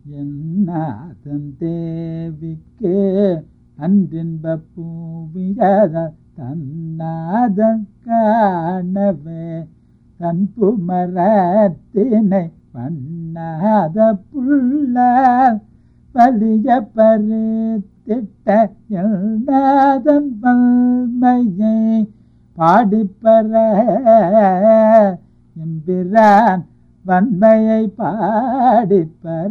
என்னாதன் தேவிக்கு அன்றின்ப பூவியத தன்னாதன் காணவே தன் புமரத்தினை பண்ணாத புள்ள வலிய பருத்திட்ட எல்நாதன் வல்மையை பாடிப்பற எம்பிரான் வன்மையை பாடிப்பற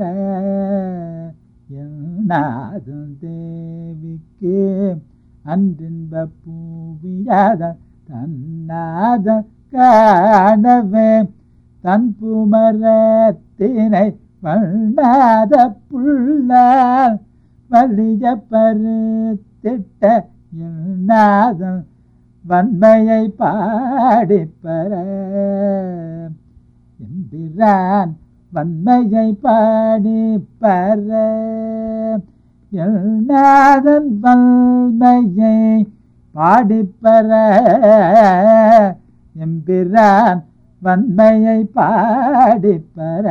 எல்நாதன் தேவிக்கு அன்றின்ப பூவியாத தன்னாத காணவே தன் புமரத்தினை வண்ணாத புள்ளால் வலிய பருத்திட்ட என்னாதம் வன்மையை பாடிப்பற எம்பிரான் வன்மையை பாடிப்பற எல்நாதன் வன்மையை பாடிப்பற எம்பிரான் வன்மையை பாடிப்பற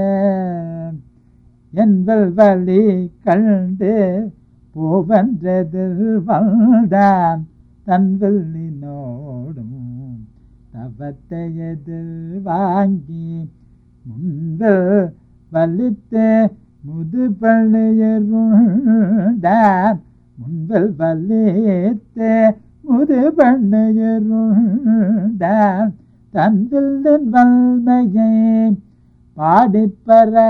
என்பல் வழி கண்டு போவன்றதில் வந்தான் தன் வெள்ளினோடும் தவத்தை எதில் வாங்கி முன்பு வலித்து முது பண்ணுயருந்தான் முன்பல் வலித்து முது பண்ணுயருந்தான் தந்தில் வல்மையை பாடிப்பற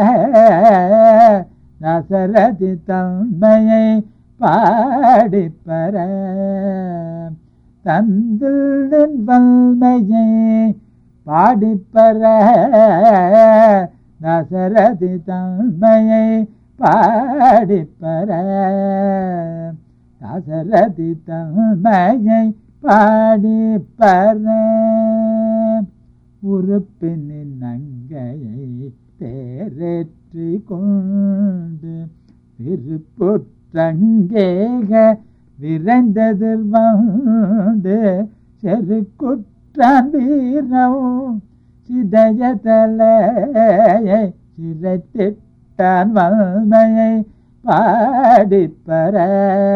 தசரதி தன்மையை பாடிப்பற தந்தில் வல்மையை பாடிப்பற தசரதி தன்மையை பாடிப்பற தசரதி தன்மையை பாடிப்பற உறுப்பினின் நங்கையை தேரேற்றி கொண்டு திருப்புற்றங்கேக விரைந்ததில் வந்து செருக்குற்றான் வீரம் சிதயதலையை சிரைத்திட்டான் வல்மையை பாடிப்பற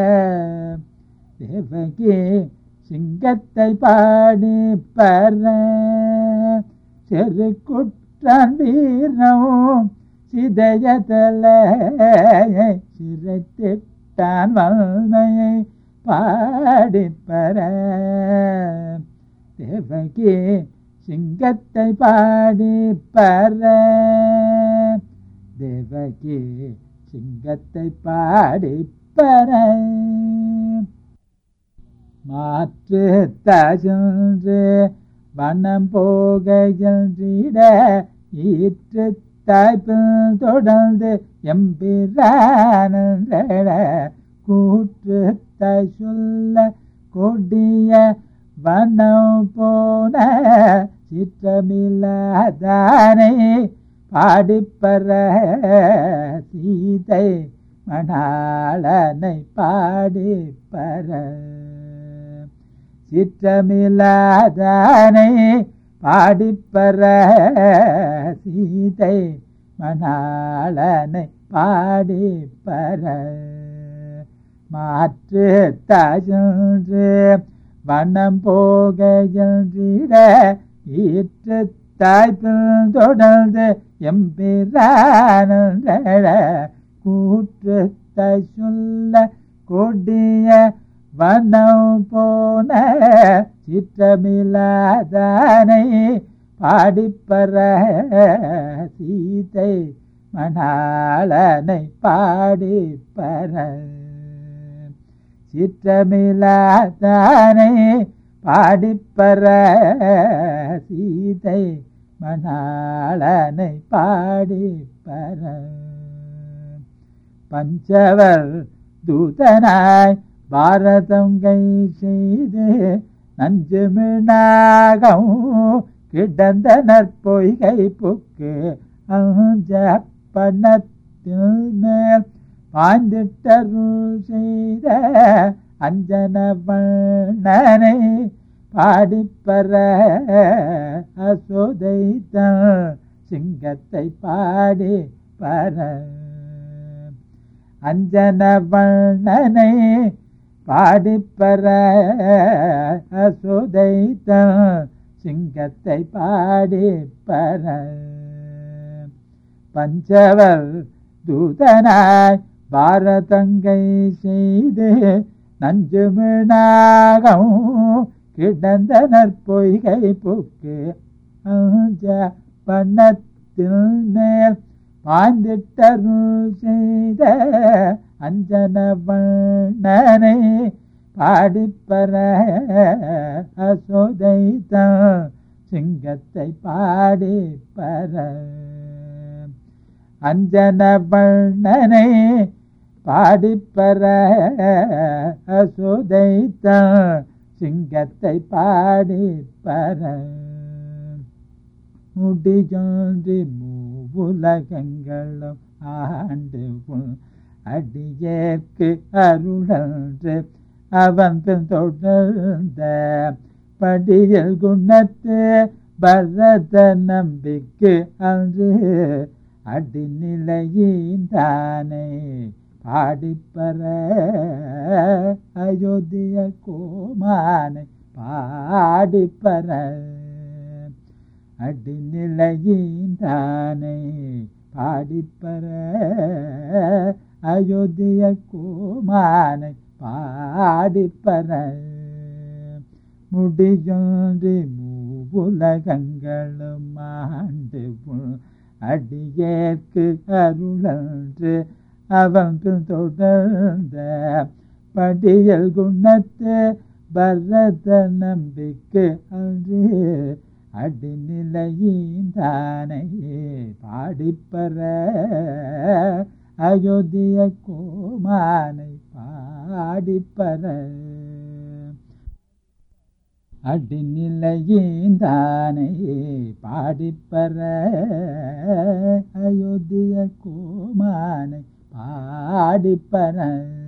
தேவகி சிங்கத்தை பாடிப்பற செருக்குற்றான் வீரம் சிதயதலையை சிரைத்திட்டான் வல்மையை பாடிப்பற தேவகி சிங்கத்தை பாடிப்பற தேவகி சிங்கத்தை பாடிப்பற மாற்று தஜன்று வனம் போகையிட ஈற்று தாய்ப்பில் தொடர்ந்து எம்பிரான கூற்று தாய் சொல்ல கொடிய வனம் போன சிற்றமில்லாதானே பாடிப்பற சீதை மணாளனை பாடிப்பற சிற்றமில்லாதானே பாடிப்பற சீதை மணாளனை பாடிப்பற மாற்று தஜன்று வனம் போகையிட ஈற்று தாய்ப்பில் தொடர்ந்து எம்பிரான கூற்று தாய் சொல்ல கொடிய வனம் போன சிற்றமில்லாதானை பாடிப்பற சீதை மணாளனை பாடிப்பற சிற்றமில்லாதானை பாடிப்பற சீதை மணாளனை பாடிப்பற பஞ்சவர் தூதனாய் பாரதம் கை செய்து நஞ்சுமிழாகம் கிடந்த நற்பொய்கை புக்கு அஞ்ச பண்ணத்தில் மேல் பாய்ந்திட்டருள் செய்த அஞ்சன வண்ணனை பாடிப்பற அசோதைத்த சிங்கத்தை பாடி பர அஞ்சன வண்ணனை பாடிப்பற சுதைத்த சிங்கத்தை பாடிப்பற பஞ்சவர் தூதனாய் பாரதங்கை செய்து நஞ்சுமிழாகம் கிடந்தனர் பொய்கை புக்கு அஞ்ச பண்ணத்தில் மேல் பாய்ந்திட்டருள் செய்த அஞ்சன வண்ணனை பாடிப்பற அசோதைத்த சிங்கத்தை பாடிப்பற அஞ்சன வண்ணனை பாடிப்பற அசோதைத்த சிங்கத்தை பாடிப்பற முடியொன்றி மூவுலகங்களும் ஆண்டு உன் அடியேற்கு அருளன்று அவன் பின் தொடர்ந்த படியல் குணத்து பரத நம்பிக்கு அன்று அடிநிலையின்தானே பாடிப்பற அயோத்திய கோமானை பாடிப்பற அடிநிலையின்தானே பாடிப்பற அயோத்திய கோமானை பாடிப்பற முடியொன்றி மூவுலகங்களும் ஆண்டு அடியேற்கு அருளன்று அவன் தொடர்ந்த படியல் குணத்து பரத நம்பிக்கு அன்று அடிநிலையின்தானே பாடிப்பற அயோத்திய கோமானை பாடிப்பற அடிநிலையின்தானே பாடிப்பற அயோத்திய கோமானை பாடிப்பற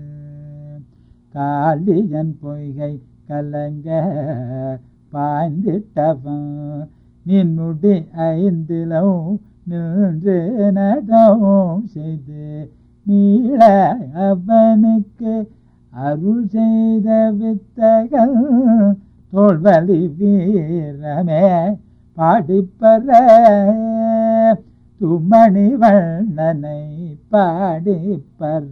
காளியன் பொய்கை கலங்க பாய்ந்திட்டவன் நின்முடி ஐந்திலும் நின்று நடவும் செய்து மீள அவனுக்கு அருள் செய்த வித்தகள் தோல்வலி வீரமே பாடிப்பற துமணி வண்ணனை பாடிப்பற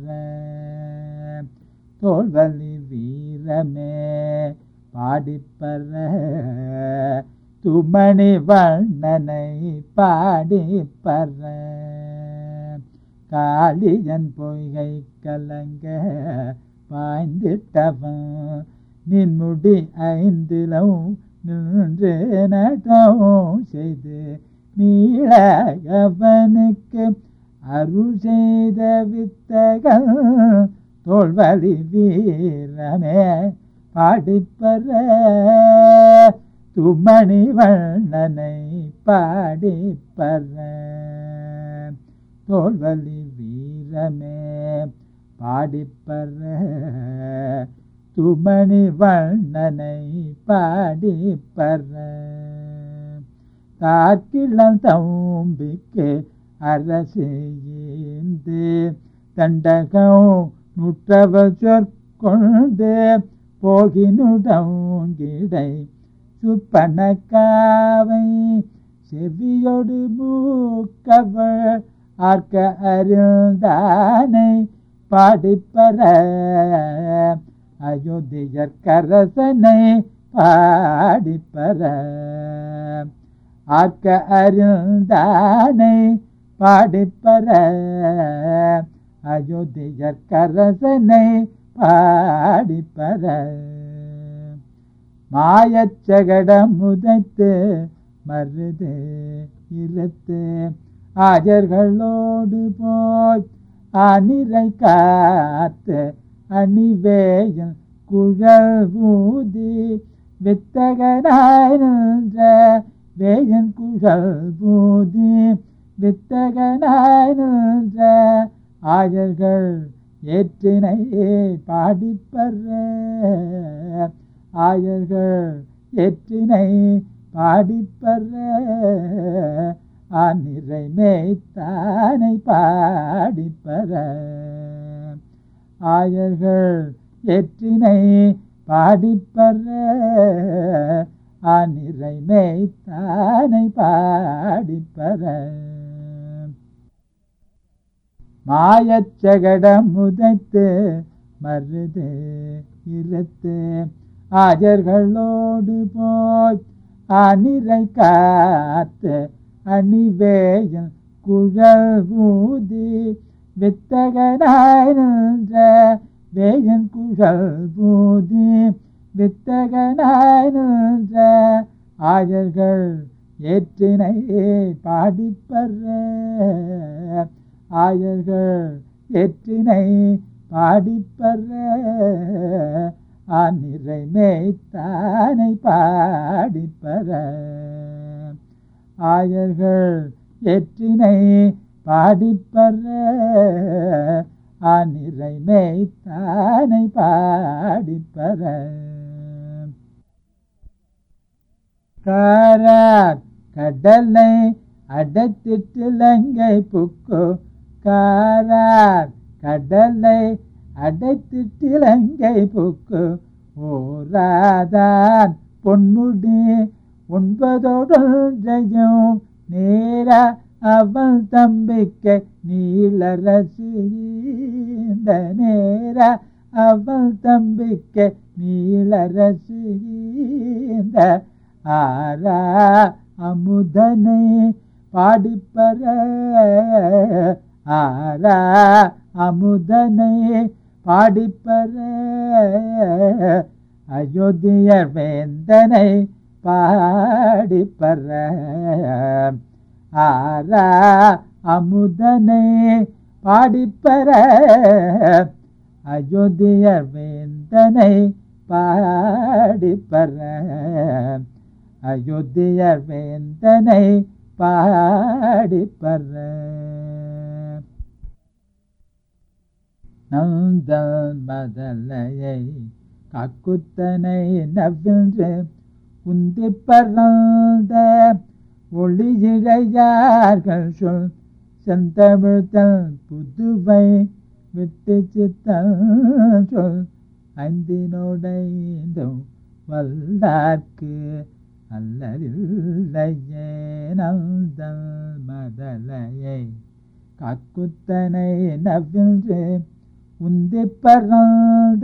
தோல்வலி வீரமே பாடிப்பற துமணி வண்ணனை பாடிப்பற காளியன் பொய்கை கலங்க பாய்ந்திட்டவன் நின்முடி ஐந்திலும் நின்று நடவும் செய்து மீள அவனுக்கு அருள் செய்த வித்தகள் தோல்வலி வீரமே பாடிப்பற துமணி வண்ணனை பாடிப்பற தோல்வலி வீரமே பாடிப்பற துமணி வண்ணனை பாடிப்பற தாக்கிளம் தம்பிக்கு அரசேந்து தண்டகம் நுற்றவர் சொற்கொண்டு போகினுடங்கிடை சுப்பனக்காவை செவியொடு மூக்கவள் ஆர்க்க அறிந்தானை பாடிப்பற அயோத்தியற்கரசனை பாடிப்பற ஆர்க்க அறிந்தானை பாடிப்பற அயோத்தியற்கரசனை பாடிப்பற மாயச்சகடம் உதைத்து மருது இருத்து ஆஜர்களோடு போய் அணிரை காத்து அணிவேயன் குழல் ஊதி வித்தகனாய் நின்ற வேயன் குழல் ஊதி வித்தகனாய் நின்ற ஆயர்கள் ஏற்றினையே பாடிப்பற ஆயர்கள் ஏற்றினை பாடிப்பற அநிறை மேய்த்தானை பாடிப்பற ஆயர்கள் எற்றினை பாடிப்பற அநிறை மேய்த்தானை பாடிப்பற மாயச்சகடம் உதைத்து மருது இருத்து ஆஜர்களோடு போய் அநிறை காத்து அணிவேயன் குழல் ஊதி வித்தகனாய் நின்ற வேயன் குழல் பூதி வித்தகனாய் நின்ற ஆயர்கள் ஏற்றினை பாடிப்பற ஆயர்கள் ஏற்றினை பாடிப்பற அநிறை மேய்த்தானை பாடிப்பற ஆயர்கள் ஏற்றினை பாடிப்பற அநிறை மேய்த்தானை பாடிப்பற காரார் கடலை அடைத்திட்டு லங்கை புக்கு காரார் கடலை அடைத்திட்டு லங்கை புக்கு ஓராதான் பொன்முடி ஒன்பதோடொன்றையும் நேர அவள் தம்பிக்கு நீளரசி இந்த நேர அவள் தம்பிக்கு நீளரசி இந்த ஆரா அமுதனை பாடிப்பற ஆரா அமுதனை பாடிப்பற அயோத்தியர் வேந்தனை பாடிப்பற ஆரா அமுதனை பாடிப்பற அயோத்தியர் வேந்தனை பாடிப்பற அயோத்தியர் வேந்தனை பாடிப்பற நந்தன் மதலையை கக்குத்தனை நவின்று உந்தி பறந்த ஒளியிழையார்கள் சொல் செந்தமிழ்த்தல் புதுவை விட்டு சித்தல் சொல் ஐந்தினோடைந்தும் வல்லார்க்கு அல்லலில்லையே நந்தல் மதலையை கக்குத்தனை நவின்று உந்தி பறந்த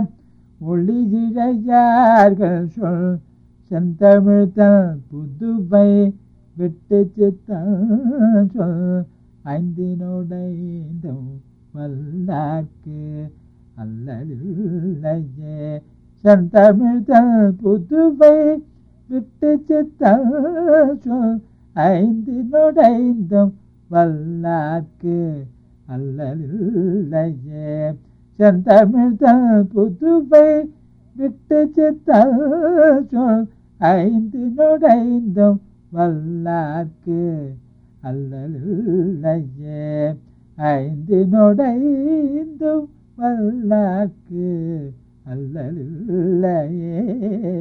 ஒளியிழையார்கள் சொல் செந்தமிழ்த்தல் புதுவை விட்டு சித்தல் சொல் ஐந்தினோடைந்தும் வல்லார்க்கு அல்லலில்லையே செந்தமிழ்த்தல் புதுவை விட்டு சித்தல் சொல் ஐந்தினோடைந்தும் வல்லார்க்கு அல்லலில்லையே செந்தமிழ்த்தல் புதுவை விட்டு சித்தல் சொல் ஐந்து நுடைந்தும் வல்லார்க்கு அல்லலில்லையே ஐந்து நுடைந்தும் வல்லார்க்கு அல்லலில்லையே